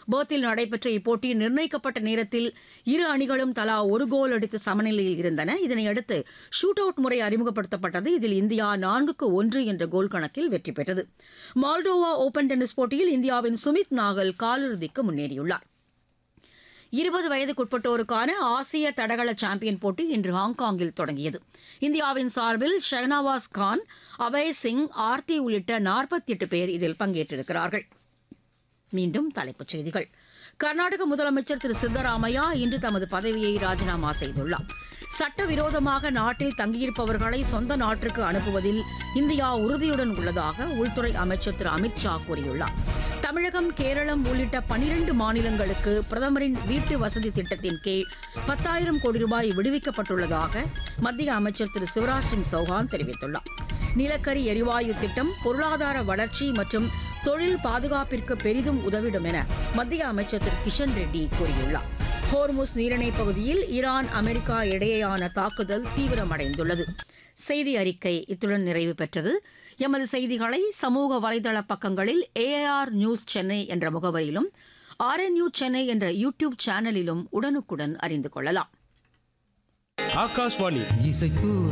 பேர்த்தில் நடைபெற்ற இப்போட்டி நிர்ணயிக்கப்பட்ட நேரத்தில் இரு அணிகளும் தலா ஒரு கோல் அடித்து சமநிலையில் இருந்தன இதனையடுத்து ஷூட் அவுட் முறை அறிமுகப்படுத்தப்பட்டது இதில் இந்தியா நான்குக்கு ஒன்று என்ற கோல் கணக்கில் வெற்றி பெற்றது மால்டோவா ஓபன் டென்னிஸ் போட்டியில் இந்தியாவின் சுமித் நாகல் காலிறுதிக்கு முன்னேறியுள்ளார் இருபது வயதுக்குட்பட்டோருக்கான ஆசிய தடகள சாம்பியன் போட்டி இன்று ஹாங்காங்கில் தொடங்கியது இந்தியாவின் சார்பில் ஷெஹ்னவாஸ் கான் அபய் சிங் ஆர்த்தி உள்ளிட்ட நாற்பத்தி எட்டு பேர் இதில் பங்கேற்றிருக்கிறார்கள் மீண்டும் தலைப்புச் செய்திகள் கர்நாடக முதலமைச்சர் திரு சித்தராமையா இன்று தமது பதவியை ராஜினாமா செய்துள்ளார் சட்டவிரோதமாக நாட்டில் தங்கியிருப்பவர்களை சொந்த நாட்டிற்கு அனுப்புவதில் இந்தியா உறுதியுடன் உள்ளதாக உள்துறை அமைச்சர் திரு அமித் ஷா கூறியுள்ளார் தமிழகம் கேரளம் உள்ளிட்ட பனிரண்டு மாநிலங்களுக்கு பிரதமரின் வீட்டு வசதி திட்டத்தின் கீழ் பத்தாயிரம் கோடி ரூபாய் விடுவிக்கப்பட்டுள்ளதாக மத்திய அமைச்சர் திரு சிவராஜ் சிங் சௌஹான் தெரிவித்துள்ளார் நிலக்கரி எரிவாயு திட்டம் பொருளாதார வளர்ச்சி மற்றும் தொழில் பாதுகாப்பிற்கு பெரிதும் உதவிடும் என மத்திய அமைச்சர் திரு கிஷன் ரெட்டி கூறியுள்ளார் ஹோர்முஸ் நீரிணை பகுதியில் ஈரான் அமெரிக்கா இடையேயான தாக்குதல் தீவிரமடைந்துள்ளது செய்தி அறிக்கை இத்துடன் நிறைவு பெற்றது எமது செய்திகளை சமூக வலைதள பக்கங்களில் ஏஆர் நியூஸ் சென்னை என்ற முகவரியிலும் ஆர்என்யூ சென்னை என்ற யூடியூப் சேனலிலும் உடனுக்குடன் அறிந்து கொள்ளலாம் ஆகாஷ்வாணி இசைத்து